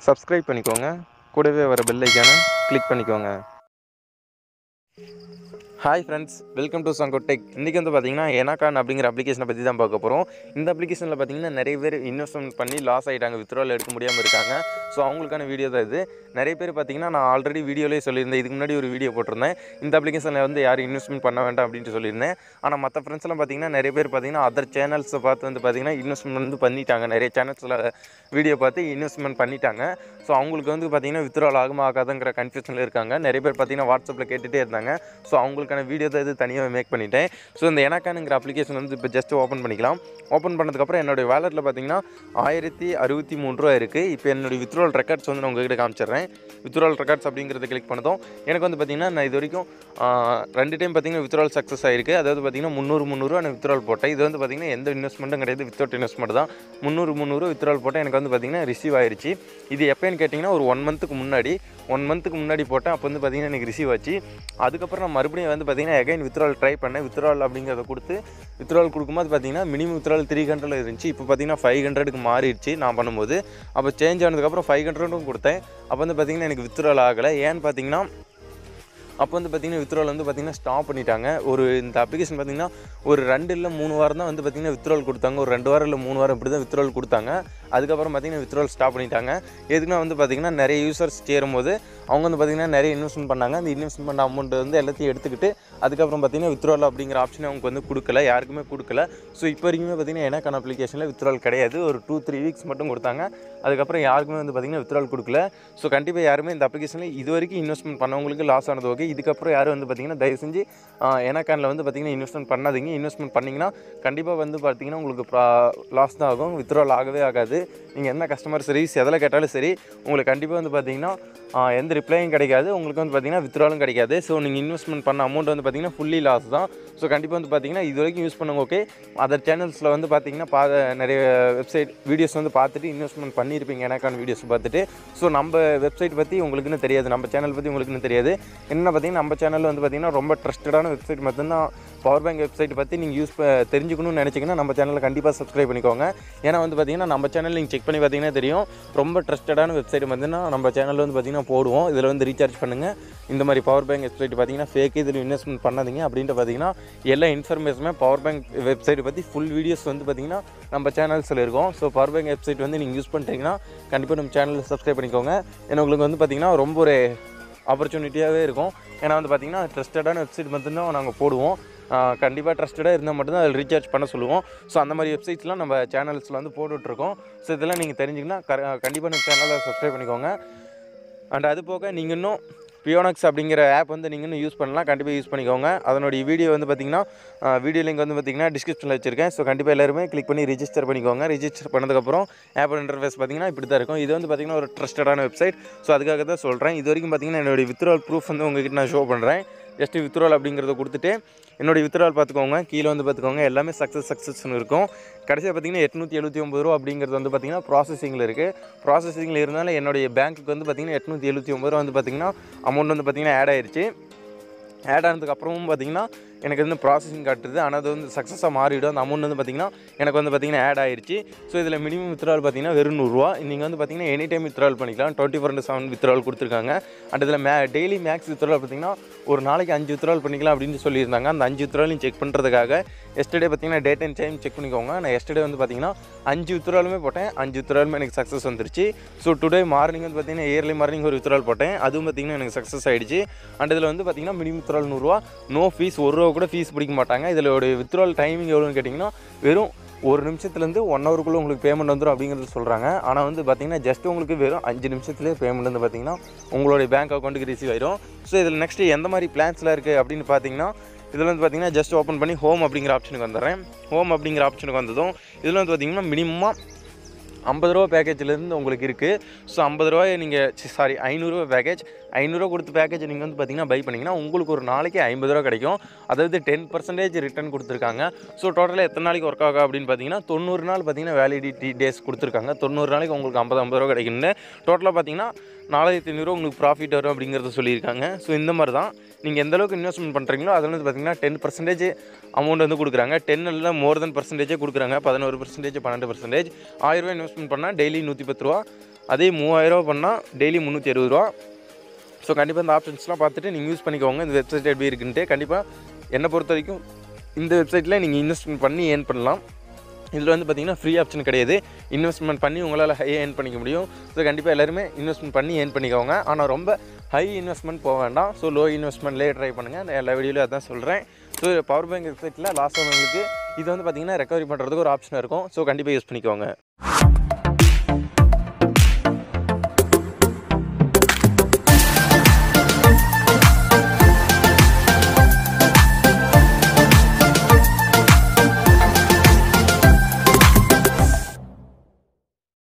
subscribe பண்ணிக்கோங்க கூடவே வர பெல் ஐக்கானை கிளிக் பண்ணிக்கோங்க ஹாய் ஃப்ரெண்ட்ஸ் வெல்கம் டு சங்கோட் டெக் இன்றைக்கி வந்து பார்த்தீங்கன்னா எனாகான் அப்படிங்கிற அப்ளிகேஷனை பற்றி தான் பார்க்க போகிறோம் இந்த அப்ளிகேஷனில் பார்த்தீங்கன்னா நிறைய பேர் இன்வெஸ்ட்மெண்ட் பண்ணி லாஸ் ஆகிட்டாங்க வித்ட்ரால் எடுக்க முடியாமல் இருக்காங்க ஸோ அவங்களுக்கான வீடியோ தான் இது நிறைய பேர் பார்த்தீங்கன்னா நான் ஆல்ரெடி வீடியோலேயே சொல்லியிருந்தேன் இதுக்கு முன்னாடி ஒரு வீடியோ போட்டிருந்தேன் இந்த அப்ளிகேஷனில் வந்து யாரும் இன்வெஸ்ட்மெண்ட் பண்ண வேண்டாம் அப்படின்ட்டு சொல்லியிருந்தேன் ஆனால் மற்ற ஃப்ரெண்ட்ஸ்லாம் பார்த்தீங்கன்னா நிறைய பேர் பார்த்தீங்கன்னா அதர் சேனல்ஸை பார்த்து வந்து பார்த்தீங்கன்னா இன்வெஸ்ட்மெண்ட் வந்து பண்ணிட்டாங்க நிறைய சேனல்ஸில் வீடியோ பார்த்து இன்வெஸ்ட்மெண்ட் பண்ணிட்டாங்க ஸோ அவங்களுக்கு வந்து பார்த்தீங்கன்னா வித்ட்ரால் ஆகுமா ஆகாதுங்கிற கன்ஃபியூஷனில் இருக்காங்க நிறைய பேர் பார்த்தீங்கன்னா வாட்ஸ்அப்பில் கேட்டுகிட்டே இருந்தாங்க ஸோ அவங்களுக்கான வீடியோ தான் இது தனியாக மேக் பண்ணிட்டேன் ஸோ இந்த எனக்கானுங்கிற அப்ளிகேஷன் வந்து இப்போ ஜஸ்ட் ஓப்பன் பண்ணிக்கலாம் ஓப்பன் பண்ணதுக்கப்புறம் என்னுடைய வேலெட்டில் பார்த்தீங்கன்னா ஆயிரத்தி அறுபத்தி மூணு ரூபா இருக்குது இப்போ என்னுடைய வித்ட்ரால் ரெக்கார்ட்ஸ் வந்து நான் உங்ககிட்ட காமிச்சிடுறேன் வித்ட்ரால் ரெக்கார்ட்ஸ் அப்படிங்கிறத கிளிக் பண்ணதும் எனக்கு வந்து பார்த்தீங்கன்னா நான் இது வரைக்கும் ஆ, ரெண்டு டைம் பார்த்தீங்கன்னா வித்ட்ரால் சக்ஸஸ் ஆயிருக்கு அதாவது பார்த்தீங்கன்னா முந்நூறு முந்நூறுவா நான் வித்ட்ரால் போட்டேன் இது வந்து பார்த்தீங்கன்னா எந்த இன்வெஸ்ட்மெண்ட்டும் கிடையாது வித்தவுட் இன்வெஸ்ட்மெண்ட் தான் முந்நூறு முந்நூறு வித்ட்ரால் போட்டேன் எனக்கு வந்து பார்த்தீங்கன்னா ரிசீவ் ஆயிருச்சு இது எப்போன்னு கேட்டிங்கன்னா ஒரு ஒன் மந்த்துக்கு முன்னாடி ஒன் மந்த்துக்கு முன்னாடி போட்டேன் அப்போ வந்து பார்த்தீங்கன்னா எனக்கு ரிசீவ் ஆச்சு அதுக்கப்புறம் நான் மறுபடியும் வந்து பார்த்தீங்கன்னா எகைன் வித்ட்ரால் ட்ரை பண்ணேன் வித்ட்ரால் அப்படிங்கிறத கொடுத்து வித்ட்ரால் கொடுக்கும்போது பார்த்தீங்கன்னா மினிமம் வித்ட்ரால் த்ரீ ஹண்ட்ரட் இருந்துச்சு இப்போ பார்த்தீங்கன்னா ஃபைவ் ஹண்ட்ரடுக்கு மாறிடுச்சு நான் பண்ணும்போது அப்போ சேஞ்ச் ஆனதுக்கப்புறம் ஃபைவ் ஹண்ட்ரடும் கொடுத்தேன் அப்போ வந்து பார்த்தீங்கன்னா எனக்கு வித்ட்ரால் ஆகலை ஏன்னு பார்த்தீங்கன்னா அப்போ வந்து பார்த்தீங்கன்னா வித்ட்ரால் வந்து பார்த்தீங்கன்னா ஸ்டாப் பண்ணிட்டாங்க ஒரு இந்த அப்ளிகேஷன் பார்த்தீங்கன்னா ஒரு ரெண்டு இல்லை மூணு வாரம் தான் வந்து பார்த்தீங்கன்னா வித்ட்ரால் கொடுத்தாங்க ஒரு ரெண்டு வாரம் இல்லை மூணு வாரம் இப்படி தான் வித்ட்ரால் கொடுத்தாங்க அதுக்கப்புறம் பார்த்தீங்கன்னா வித்ட்ரால் ஸ்டாப் பண்ணிட்டாங்க எதுக்குன்னா வந்து பார்த்தீங்கன்னா நிறைய யூசர்ஸ் சேரும்போது அவங்க வந்து பார்த்தீங்கன்னா நிறைய இன்வெஸ்ட்மெண்ட் பண்ணாங்க அந்த இன்வெஸ்ட்மெண்ட் பண்ண அமௌண்ட் வந்து எல்லாத்தையும் எடுத்துக்கிட்டு அதுக்கப்புறம் பார்த்தீங்கன்னா வித்ட்ரால் அப்படிங்கிற ஆப்ஷன் அவங்க வந்து கொடுக்கல யாருக்குமே கொடுக்கல ஸோ இப்போ வரைக்குமே பார்த்தீங்கன்னா எனக்கான அப்ளிகேஷனில் வித்ட்ரால் கிடையாது ஒரு டூ த்ரீ வீக்ஸ் மட்டும் கொடுத்தாங்க அதுக்கப்புறம் யாருக்குமே வந்து பார்த்தீங்கன்னா வித்ட்ரால் கொடுக்கல ஸோ கண்டிப்பாக யாருமே இந்த அப்ளிகேஷனில் இது வரைக்கும் இன்வெஸ்ட்மெண்ட் பண்ணவங்களுக்கு லாஸ் ஆனது ஓகே இதுக்கப்புறம் யாரும் வந்து பார்த்தீங்கன்னா தயவு செஞ்சு எனக்கானில் வந்து பார்த்தீங்கன்னா இன்வெஸ்ட்மெண்ட் பண்ணாதீங்க இன்வெஸ்ட்மெண்ட் பண்ணிங்கன்னா கண்டிப்பாக வந்து பார்த்தீங்கன்னா உங்களுக்கு லாஸ் தான் ஆகும் வித்ட்ரால் ஆகவே ஆகாது நீங்கள் என்ன கஸ்டமர் சர்வீஸ் எதில் கேட்டாலும் சரி உங்களுக்கு கண்டிப்பாக வந்து பார்த்தீங்கன்னா ஆஹ் எந்த ரிப்ளையும் கிடைக்காது உங்களுக்கு வந்து பார்த்தீங்கன்னா வித்ட்ராலும் கிடைக்காது ஸோ நீங்கள் இன்வெஸ்ட்மெண்ட் பண்ண அமௌண்ட் வந்து பார்த்தீங்கன்னா ஃபுல்லி லாஸ் தான் ஸோ கண்டிப்பாக வந்து பார்த்தீங்கன்னா இது வரைக்கும் யூஸ் பண்ணுங்க ஓகே அதர் சேனல்ஸில் வந்து பார்த்தீங்கன்னா பா நிறைய வெப்சைட் வீடியோஸ் வந்து பார்த்துட்டு இன்வெஸ்ட்மெண்ட் பண்ணியிருப்பீங்க எனக்கான வீடியோஸ் பார்த்துட்டு ஸோ நம்ம வெப்சைட் பற்றி உங்களுக்குன்னு தெரியாது நம்ம சேனல் பற்றி உங்களுக்குன்னு தெரியாது என்ன பார்த்தீங்கன்னா நம்ம சேனலில் வந்து பார்த்தீங்கன்னா ரொம்ப ட்ரஸ்டடான வெப்சைட் மட்டும்தான் பவர் பேங்க் வெப்சைட் பற்றி நீங்கள் யூஸ் ப தெரிஞ்சுக்கணும்னு நினச்சிங்கன்னா நம்ம சேனலில் கண்டிப்பாக சப்ஸ்கிரைப் பண்ணிக்கோங்க ஏன்னா வந்து பார்த்தீங்கன்னா நம்ம சேனல் நீங்கள் செக் பண்ணி பார்த்தீங்கன்னா தெரியும் ரொம்ப ட்ரஸ்டடான வெப்சைட் பார்த்தீங்கன்னா நம்ம சேனலில் வந்து பார்த்தீங்கன்னா போடுவோம் இதில் வந்து ரீசார்ஜ் பண்ணுங்கள் இந்த மாதிரி பவர் பேங்க் வெப்சைட் பார்த்தீங்கன்னா ஃபேக் இதில் இன்வெஸ்ட்மெண்ட் பண்ணாதீங்க அப்படின்ட்டு பார்த்தீங்கன்னா எல்லா இன்ஃபர்மேஷனுமே பவர் பேங்க் வெப்சைட் பற்றி ஃபுல் வீடியோஸ் வந்து பார்த்தீங்கன்னா நம்ம சேனல்ஸில் இருக்கும் ஸோ பவர் பேங்க் வெப்சைட் வந்து நீங்கள் யூஸ் பண்ணிட்டீங்கன்னா கண்டிப்பாக நம்ம சேனலில் சப்ஸ்கிரைப் பண்ணிக்கோங்க ஏன்னா உங்களுக்கு வந்து பார்த்தீங்கன்னா ரொம்ப ஒரு ஆப்பர்ச்சுனிட்டியாகவே இருக்கும் ஏன்னா வந்து பார்த்தீங்கன்னா ட்ரஸ்டடான வெப்சைட் மட்டும்தான் நாங்கள் போடுவோம் கண்டிப்பாக ட்ரஸ்டடாக இருந்தால் மட்டும்தான் அதில் ரீசார்ஜ் பண்ண சொல்லுவோம் ஸோ அந்த மாதிரி வெப்சைட்ஸ்லாம் நம்ம சேனல்ஸில் வந்து போட்டுட்ருக்கோம் ஸோ இதெல்லாம் நீங்கள் தெரிஞ்சிங்கன்னா கண்டிப்பாக நம்ம சேனலை சப்ஸ்கிரைப் பண்ணிக்கோங்க அண்ட் அது போக நீங்கள் இன்னும் பியோனக்ஸ் அப்படிங்கிற ஆப் வந்து நீங்கள் இன்னும் யூஸ் பண்ணலாம் கண்டிப்பாக யூஸ் பண்ணிக்கோங்க அதனுடைய வீடியோ வந்து பார்த்தீங்கன்னா வீடியோ லிங்க் வந்து பார்த்தீங்கன்னா டிஸ்கிரிப்ஷனில் வச்சிருக்கேன் ஸோ கண்டிப்பாக எல்லாருமே கிளிக் பண்ணி ரிஜிஸ்டர் பண்ணிக்கோங்க ரிஜிஸ்டர் பண்ணதுக்கப்புறம் ஆப் இன்டர்ஃபேஸ் பார்த்தீங்கன்னா இப்படி தான் இருக்கும் இது வந்து பார்த்தீங்கன்னா ஒரு ட்ரஸ்டடான வெப்சைட் ஸோ அதுக்காக தான் சொல்கிறேன் இது வரைக்கும் பார்த்தீங்கன்னா என்னுடைய வித்ட்ரால் ப்ரூஃப் வந்து உங்ககிட்ட நான் ஷோ பண்ணுறேன் ஜஸ்ட் வித்ட்ரால் அப்படிங்கிறத கொடுத்துட்டு என்னுடைய வித்ட்ரால் பார்த்துக்கோங்க கீழே வந்து பார்த்துக்கோங்க எல்லாமே சக்ஸஸ் சக்ஸஸ்னு இருக்கும் கடைசியாக பார்த்தீங்கன்னா எட்நூற்றி எழுபத்தி ஒம்பது ரூபா அப்படிங்கிறது வந்து பார்த்தீங்கன்னா ப்ராசஸிங்கில் இருக்குது ப்ராசஸிங்கில் இருந்தாலும் என்னுடைய பேங்க்குக்கு வந்து பார்த்தீங்கன்னா எட்நூற்றி எழுபத்தி ஒம்பது ரூபா வந்து பார்த்தீங்கன்னா அமௌண்ட் வந்து பார்த்தீங்கன்னா ஆட் ஆயிருச்சு ஆட் ஆனதுக்கு அப்புறமும் பார்த்தீங்கன்னா எனக்கு வந்து ப்ராசஸிங் காட்டுது ஆனால் அது வந்து சக்ஸஸாக மாறிடும் அந்த அமௌண்ட் வந்து பார்த்தீங்கன்னா எனக்கு வந்து பார்த்தீங்கன்னா ஆட் ஆயிருச்சு ஸோ இதில் மினிமம் வித்ட்ரால் பார்த்தீங்கன்னா வெறும் நூறுரூவா நீங்கள் வந்து பார்த்தீங்கன்னா எனி டைம் வித்ட்ரால் பண்ணிக்கலாம் டுவெண்ட்டி ஃபோர் செவன் வித்ட்ரால் கொடுத்துருக்காங்க அண்ட் இதில் மே டெய்லி மேக்ஸ் வித்ட்ரால் பார்த்தீங்கன்னா ஒரு நாளைக்கு அஞ்சு வித்ட்ரால் பண்ணிக்கலாம் அப்படின்னு சொல்லியிருந்தாங்க அந்த அஞ்சு வித்ட்ராலையும் செக் பண்ணுறதுக்காக எஸ்டர்டே பார்த்தீங்கன்னா டேட் அண்ட் டைம் செக் பண்ணிக்கோங்க நான் எஸ்டர்டே வந்து பார்த்தீங்கன்னா அஞ்சு வித்ட்ராலுமே போட்டேன் அஞ்சு வித்ட்ராலுமே எனக்கு சக்ஸஸ் வந்துருச்சு ஸோ டுடே மார்னிங் வந்து பார்த்தீங்கன்னா இயர்லி மார்னிங் ஒரு வித்ட்ரால் போட்டேன் அதுவும் பார்த்தீங்கன்னா எனக்கு சக்ஸஸ் ஆயிடுச்சு அண்ட் இதில் வந்து பார்த்தீங்கன்னா மினிமம் வித்ட்ரால் நூறுரூவா நோ ஃபீஸ் ஒரு ரூபா கூட ஃபீஸ் பிடிக்க மாட்டாங்க இதில் ஒரு வித்ட்ரால் டைமிங் எவ்வளோன்னு கேட்டிங்கன்னா வெறும் ஒரு நிமிஷத்துலேருந்து ஒன் ஹவருக்குள்ளே உங்களுக்கு பேமெண்ட் வந்துடும் அப்படிங்கிறது சொல்கிறாங்க ஆனால் வந்து பார்த்தீங்கன்னா ஜஸ்ட் உங்களுக்கு வெறும் அஞ்சு நிமிஷத்துலேயே பேமெண்ட் வந்து பார்த்தீங்கன்னா உங்களுடைய பேங்க் அக்கௌண்ட்டுக்கு ரிசீவ் ஆயிரும் ஸோ இதில் நெக்ஸ்ட்டு எந்த மாதிரி பிளான்ஸ்லாம் இருக்குது அப்படின்னு பார்த்தீங்கன்னா இதில் வந்து பார்த்தீங்கன்னா ஜஸ்ட் ஓப்பன் பண்ணி ஹோம் அப்படிங்கிற ஆப்ஷனுக்கு வந்துடுறேன் ஹோம் அப்படிங்கிற ஆப்ஷனுக்கு வந்ததும் இதில் வந்து பார்த்தீங்கன்னா மினிமமாக ஐம்பது ரூபா பேக்கேஜ்லேருந்து உங்களுக்கு இருக்குது ஸோ ஐம்பது ரூபாய் நீங்கள் சாரி ஐநூறுரூவா பேக்கேஜ் ஐநூறுரூவா கொடுத்து பேக்கேஜ் நீங்கள் வந்து பார்த்தீங்கன்னா பை பண்ணிங்கன்னா உங்களுக்கு ஒரு நாளைக்கு ஐம்பது ரூபா கிடைக்கும் அதாவது டென் பர்சன்டேஜ் ரிட்டர்ன் கொடுத்துருக்காங்க ஸோ டோட்டலாக எத்தனை நாளைக்கு ஒர்க் ஆகும் அப்படின்னு பார்த்தீங்கன்னா தொண்ணூறு நாள் பார்த்தீங்கன்னா வேலிடிட்டி டேஸ் கொடுத்துருக்காங்க தொண்ணூறு நாளைக்கு உங்களுக்கு ஐம்பது ஐம்பது ரூபா கிடைக்குன்னு டோட்டலாக பார்த்தீங்கன்னா நாலாயிரத்தி ஐநூறுரூவா உங்களுக்கு ப்ராஃபிட் வரும் அப்படிங்கிறத சொல்லியிருக்காங்க ஸோ இந்த மாதிரி தான் நீங்கள் எந்த அளவுக்கு இன்வெஸ்ட்மெண்ட் பண்ணுறீங்களோ அதில் வந்து பார்த்தீங்கன்னா டென் பர்சன்டேஜ் அமௌண்ட் வந்து கொடுக்குறாங்க டென் இல்லை மோர் தென் பர்சன்டேஜே கொடுக்குறாங்க பதினோரு பர்சன்டேஜ் பன்னெண்டு பர்சன்டேஜ் ஆயிரரூவா இன்வெஸ்ட்மெண்ட் பண்ணால் டெய்லி நூற்றி பத்து ரூபா அதே மூவாயிரரூவா பண்ணால் டெய்லி முந்நூற்றி அறுபது ரூபா ஸோ கண்டிப்பாக இந்த ஆப்ஷன்ஸ்லாம் பார்த்துட்டு நீங்கள் யூஸ் பண்ணிக்கோங்க இந்த வெப்சைட் எப்படி இருக்குன்ட்டு கண்டிப்பாக என்னை பொறுத்த வரைக்கும் இந்த வெப்சைட்டில் நீங்கள் இன்வெஸ்ட்மெண்ட் பண்ணி ஏர்ன் பண்ணலாம் இதில் வந்து பார்த்தீங்கன்னா ஃப்ரீ ஆப்ஷன் கிடையாது இன்வெஸ்ட்மெண்ட் பண்ணி உங்களால் ஹை ஏர்ன் பண்ணிக்க முடியும் ஸோ கண்டிப்பாக எல்லாருமே இன்வெஸ்ட்மெண்ட் பண்ணி ஏர்ன் பண்ணிக்கோங்க ஆனால் ரொம்ப ஹை இன்வெஸ்ட்மெண்ட் போக வேண்டாம் ஸோ லோ இன்வெஸ்ட்மெண்ட்லேயே ட்ரை பண்ணுங்கள் நான் எல்லா வீடியோலையும் அதான் சொல்கிறேன் ஸோ பவர் பேங்க் வெப்சைட்டில் லாஸ்ட் உங்களுக்கு இது வந்து பார்த்தீங்கன்னா ரெக்கவரி பண்ணுறதுக்கு ஒரு ஆப்ஷன் இருக்கும் ஸோ கண்டிப்பாக யூஸ் பண்ணிக்கோங்க